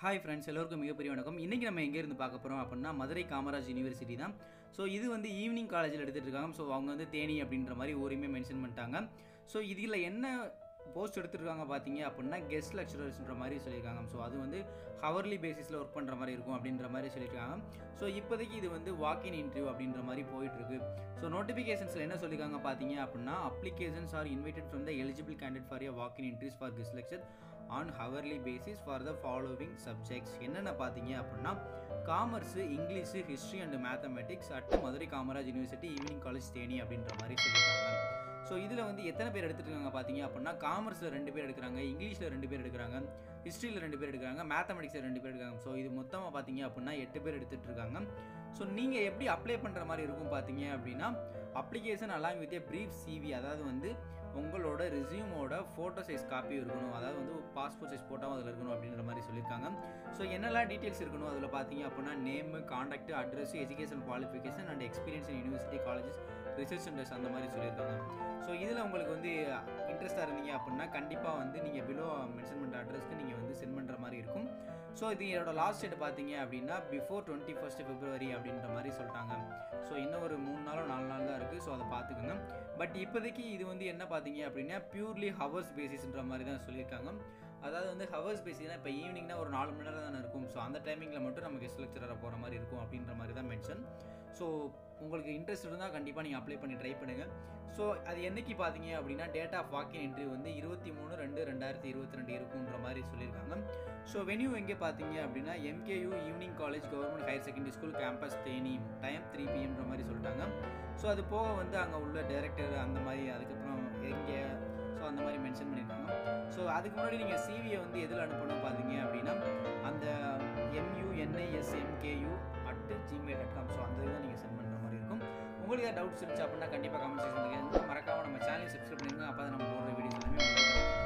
hi friends எல்லோருக்கும் மிகப்பெரிய வணக்கம் இன்றைக்கி நம்ம எங்கே இருந்து பார்க்க போகிறோம் அப்படின்னா மதுரை காமராஜ் யூனிவர்சிட்டி தான் ஸோ இது வந்து ஈவினிங் காலேஜில் எடுத்துகிட்டு இருக்காங்க ஸோ அவங்க வந்து தேனி அப்படின்ற மாதிரி ஊரையுமே மென்ஷன் பண்ணிட்டாங்க ஸோ இதில் என்ன போஸ்ட் எடுத்துருக்காங்க பார்த்தீங்க அப்படின்னா கெஸ்ட் லெக்சரர்ஸ்ன்ற மாதிரி சொல்லியிருக்காங்க ஸோ அது வந்து ஹவர்லி பேசிஸில் ஒர்க் பண்ணுற மாதிரி இருக்கும் அப்படின்ற மாதிரி சொல்லியிருக்காங்க ஸோ இப்போதைக்கு இது வந்து வாக்கின் இன்டர்வியூ அப்படின்ற மாதிரி போயிட்டுருக்கு ஸோ நோட்டிஃபிகேஷன்ஸில் என்ன சொல்லியிருக்காங்க பார்த்தீங்க அப்படின்னா applications are invited from the eligible candidate for a walk in interviews for guest lecture on hourly basis for the following subjects என்னென்ன பார்த்தீங்க அப்படின்னா commerce English history and mathematics at Madurai Kamaraj university evening college Theni அப்படின்ற மாதிரி சொல்லியிருக்காங்க ஸோ இதில் வந்து எத்தனை பேர் எடுத்துட்டு இருக்காங்க பார்த்தீங்க அப்படின்னா காமர்ஸில் ரெண்டு பேர் எடுக்கிறாங்க இங்கிலீஷில் ரெண்டு பேர் எடுக்கிறாங்க ஹிஸ்ட்ரியில் ரெண்டு பேர் எடுக்கிறாங்க மேத்தமெட்டிக்ஸில் ரெண்டு பேர் எடுக்கிறாங்க ஸோ இது மொத்தமாக பார்த்தீங்க அப்படின்னா எட்டு பேர் எடுத்துகிட்டு இருக்காங்க ஸோ நீங்கள் எப்படி அப்ளை பண்ணுற மாதிரி இருக்கும் பார்த்தீங்க அப்படின்னா application along with a brief CV அதாவது வந்து உங்களோட ரெசியூமோட ஃபோட்டோ சைஸ் காப்பி இருக்கணும் அதாவது வந்து பாஸ்போர்ட் சைஸ் ஃபோட்டோ அதில் இருக்கணும் அப்படின்ற மாதிரி சொல்லியிருக்காங்க ஸோ என்னெல்லாம் டீட்டெயில்ஸ் இருக்கணும் அதில் பார்த்தீங்க அப்படின்னா name contact address education qualification and experience in university colleges research centres அந்த மாதிரி சொல்லியிருக்காங்க ஸோ இதில் உங்களுக்கு வந்து இன்ட்ரெஸ்ட்டாக இருந்தீங்க அப்படின்னா கண்டிப்பாக வந்து நீங்கள் பிலோ மென்ஷன் பண்ணுற அட்ரஸ்க்கு நீங்கள் வந்து சென்ட் பண்ணுற மாதிரி இருக்கும் ஸோ இது என்னோட லாஸ்ட் டேட் பார்த்தீங்க அப்படின்னா பிஃபோர் டுவெண்ட்டி ஃபஸ்ட் பிப்ரவரி அப்படின்ற மாதிரி சொல்லிட்டாங்க ஸோ இன்னும் ஒரு மூணு நாளோ நாலு நாள் தான் இருக்குது ஸோ அதை பார்த்துக்கோங்க பட் இப்போதைக்கு இது வந்து என்ன பார்த்தீங்க அப்படின்னா பியூர்லி ஹவர்ஸ் பேசிஸ்ன்ற மாதிரி தான் சொல்லியிருக்காங்க அதாவது வந்து ஹவர்ஸ் பேசிஸ்னா இப்போ ஈவினிங்னா ஒரு நாலு மணி நேரம் தானே இருக்கும் ஸோ அந்த டைமிங்கில் மட்டும் நம்ம கெஸ்ட் லெக்சராக போகிற மாதிரி இருக்கும் அப்படின்ற மாதிரி தான் மென்ஷன் ஸோ உங்களுக்கு இன்ட்ரெஸ்ட் இருந்தால் கண்டிப்பாக நீங்கள் அப்ளை பண்ணி ட்ரை பண்ணுங்கள் ஸோ அது என்னைக்கு பார்த்தீங்க அப்படின்னா டேட் ஆஃப் வாக்கின் இன்டர்வியூ வந்து இருபத்தி மூணு ரெண்டு ரெண்டாயிரத்தி இருபத்தி ரெண்டு இருக்குன்ற மாதிரி சொல்லியிருக்காங்க ஸோ வென்யூ எங்கே பார்த்தீங்க அப்படின்னா MKU evening college government higher secondary school campus Theni time three பிஎம்ன்ற மாதிரி சொல்லிட்டாங்க ஸோ அது போக வந்து அங்கே உள்ள டைரக்டர் அந்த மாதிரி அதுக்கப்புறம் எங்கே ஸோ அந்த மாதிரி மென்ஷன் பண்ணியிருக்காங்க ஸோ அதுக்கு முன்னாடி நீங்கள் சிவியை வந்து எதில் அனுப்பணும் பார்த்தீங்க அப்படின்னா அந்த M U N I S MKU at Gmail dot com so அந்த இதை நீங்கள் சென்ட் பண்ணுற மாதிரி இருக்கும் உங்களுக்கு ஏதாவது டவுட்ஸ் இருந்துச்சு அப்படின்னா கண்டிப்பாக கமெண்ட் செக்ஷன் மறக்காம நம்ம சேனலை சப்ஸ்கிரைப் பண்ணிருங்க அப்போ தான் நம்ம போடுற வீடியோஸ் எல்லாமே உங்களுக்கு கிடைக்கும்